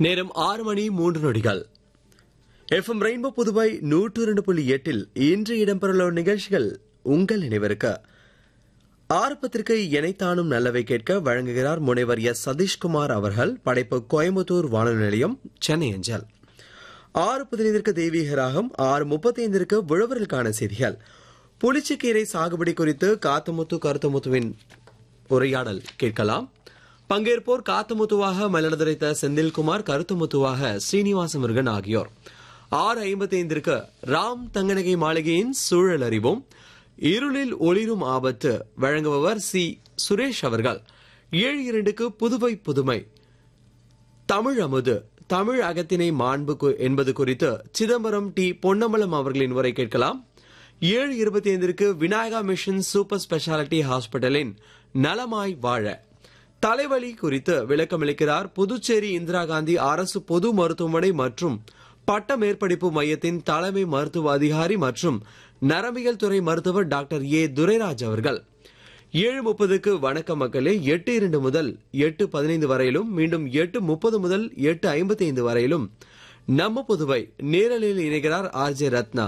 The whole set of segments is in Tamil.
நேரம் ஆறு மணி மூன்று நொடிகள் எஃப்எம் ரெயின்போ புதுவை நூற்று இரண்டு புள்ளி எட்டில் இன்று இடம்பெறவுள்ள நிகழ்ச்சிகள் உங்கள் நினைவிருக்க ஆரம்பத்திற்கு இணைத்தானும் நல்லவை கேட்க வழங்குகிறார் முனைவர் எஸ் சதீஷ்குமார் அவர்கள் படைப்பு கோயம்புத்தூர் வானொலி நிலையம் சென்னை அஞ்சல் ஆறு பதினைந்திற்கு தெய்வீக ராகம் ஆறு முப்பத்தைந்திற்கு விழுவர்களுக்கான செய்திகள் புளிச்சக்கீரை சாகுபடி குறித்து காத்தமுத்து கருத்தமுத்துவின் உரையாடல் கேட்கலாம் பங்கேற்போர் காத்தமுத்துவாக மலர்ந்துரைத்த செந்தில்குமார் கருத்துமுத்துவாக ஸ்ரீனிவாச முருகன் ஆகியோர் ஆறு ஐம்பத்தைந்திற்கு ராம் தங்கநகை மாளிகையின் சூழல் அறிவோம் இருளில் ஒளிரும் ஆபத்து வழங்குபவர் சி சுரேஷ் அவர்கள் ஏழு இரண்டுக்கு புதுவை புதுமை தமிழ் அமுது தமிழ் அகத்தினை மாண்பு கு- என்பது குறித்து சிதம்பரம் டி பொன்னம்பலம் அவர்களின் உரை கேட்கலாம் ஏழு இருபத்தி ஐந்திற்கு விநாயகா மிஷன் சூப்பர் ஸ்பெஷாலிட்டி ஹாஸ்பிட்டலின் நலமாய் வாழ தலைவலி குறித்து விளக்கமளிக்கிறார் புதுச்சேரி இந்திரா காந்தி அரசு பொது மருத்துவமனை மற்றும் பட்ட மேற்படிப்பு மையத்தின் தலைமை மருத்துவ அதிகாரி மற்றும் நரம்பியல் துறை மருத்துவர் டாக்டர் ஏ துரைராஜ் அவர்கள் ஏழு முப்பதுக்கு வணக்க மக்களே எட்டு இரண்டு முதல் எட்டு பதினைந்து வரையிலும் மீண்டும் எட்டு முப்பது முதல் எட்டு ஐம்பத்தி ஐந்து வரையிலும் நம்ம புதுவை நேரலையில் இணைகிறார் ஆர் ஜே ரத்னா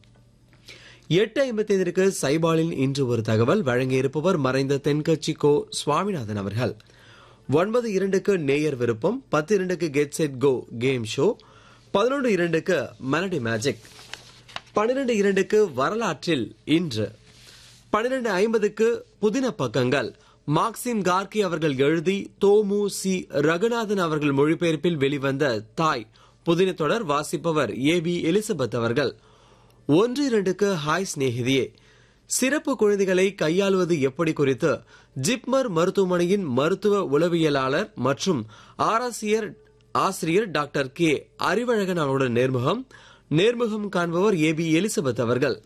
எட்டு ஐம்பத்தி ஐந்திற்கு சைபாலின் இன்று ஒரு தகவல் வழங்கியிருப்பவர் மறைந்த தென்கட்சி கோ சுவாமிநாதன் அவர்கள் ஒன்பது இரண்டுக்கு நேயர் விருப்பம் பத்து இரண்டுக்கு get set go game show பதினொன்று இரண்டுக்கு மெலடி மேஜிக் பன்னிரண்டு இரண்டுக்கு வரலாற்றில் இன்று பன்னிரண்டு ஐம்பதுக்கு புதின பக்கங்கள் மார்க்சிம் கார்கி அவர்கள் எழுதி தோமு சி ரகுநாதன் அவர்கள் மொழிபெயர்ப்பில் வெளிவந்த தாய் புதின தொடர் வாசிப்பவர் ஏ பி எலிசபெத் அவர்கள் ஒன்று இரண்டுக்கு ஹாய் சிநேகிதியே சிறப்பு குழந்தைகளை கையாளுவது எப்படி குறித்து ஜிப்மர் மருத்துவமனையின் மருத்துவ உளவியலாளர் மற்றும் ஆராசியர் ஆசிரியர் டாக்டர் கே அறிவழகன் அவருடன் நேர்முகம் நேர்முகம் காண்பவர் ஏ பி எலிசபெத் அவர்கள்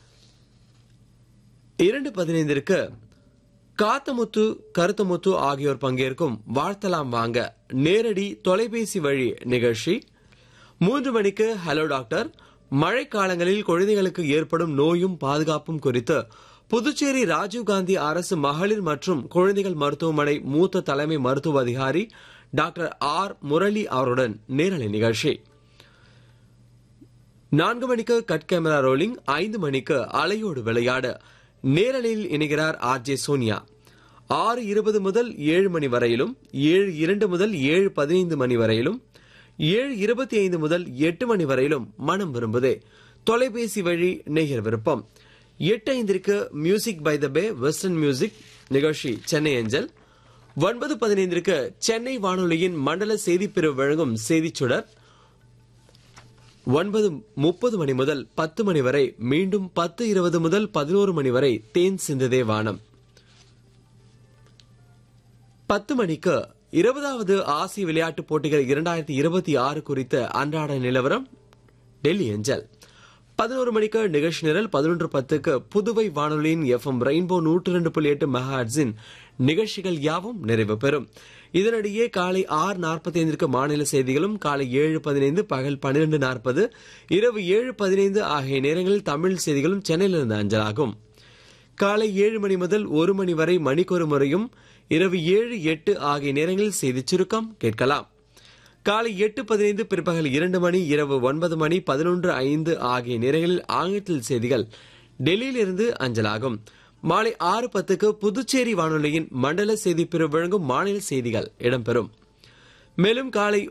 இரண்டு பதினைந்திற்கு காத்தமுத்து கருத்தமுத்து ஆகியோர் பங்கேற்கும் வாழ்த்தலாம் வாங்க நேரடி தொலைபேசி வழி நிகழ்ச்சி மூன்று மணிக்கு ஹலோ டாக்டர் மழைக்காலங்களில் குழந்தைகளுக்கு ஏற்படும் நோயும் பாதுகாப்பும் குறித்து புதுச்சேரி ராஜீவ்காந்தி அரசு மகளிர் மற்றும் குழந்தைகள் மருத்துவமனை மூத்த தலைமை மருத்துவ அதிகாரி டாக்டர் ஆர் முரளி அவருடன் நேரலை நிகழ்ச்சி நான்கு மணிக்கு கட் கேமரா ரோலிங் ஐந்து மணிக்கு அலையோடு விளையாட நேரலையில் இணைகிறார் ஆர் ஜே சோனியா ஆறு இருபது முதல் ஏழு மணி வரையிலும் ஏழு இரண்டு முதல் ஏழு பதினைந்து மணி வரையிலும் ஏழு இருபத்தி ஐந்து முதல் எட்டு மணி வரையிலும் மனம் விரும்புதே தொலைபேசி வழி நேயர் விருப்பம் எட்டு ஐந்திற்கு music by the bay western music நிகழ்ச்சி சென்னை அஞ்சல் ஒன்பது பதினைந்திற்கு சென்னை வானொலியின் மண்டல செய்திப்பிரிவு வழங்கும் செய்திச் சுடர் ஒன்பது முப்பது மணி முதல் பத்து மணி வரை மீண்டும் பத்து இருபது முதல் பதினோரு மணி வரை தேன் சிந்ததே வானம் பத்து மணிக்கு இருபதாவது ஆசிய விளையாட்டுப் போட்டிகள் இரண்டாயிரத்தி இருபத்தி ஆறு குறித்த அன்றாட நிலவரம் டெல்லி அஞ்சல் பதினோரு மணிக்கு நிகழ்ச்சி நிரல் பதினொன்று பத்துக்கு புதுவை வானொலியின் எஃப்எம் ரெயின்போ நூற்று ரெண்டு புள்ளி எட்டு மெகாட்ஸின் நிகழ்ச்சிகள் யாவும் நிறைவு பெறும் இதனிடையே காலை ஆறு நாற்பத்தி ஐந்திற்கு மாநில செய்திகளும் காலை ஏழு பதினைந்து பகல் பன்னிரண்டு நாற்பது இரவு ஏழு பதினைந்து ஆகிய நேரங்களில் தமிழ் செய்திகளும் சென்னையிலிருந்து அஞ்சலாகும் காலை ஏழு மணி முதல் ஒரு மணி வரை மணிக்கொரு முறையும் இரவு ஏழு எட்டு ஆகிய நேரங்களில் செய்திச் சுருக்கம் கேட்கலாம் காலை எட்டு பதினைந்து பிற்பகல் இரண்டு மணி இரவு ஒன்பது மணி பதினொன்று ஐந்து ஆகிய நேரங்களில் ஆங்கிலத்தில் செய்திகள் டெல்லியிலிருந்து அஞ்சலாகும் மாலை ஆறு பத்துக்கு புதுச்சேரி வானொலியின் மண்டல செய்திப்பிரிவு வழங்கும் மாநில செய்திகள் இடம்பெறும் மேலும் காலை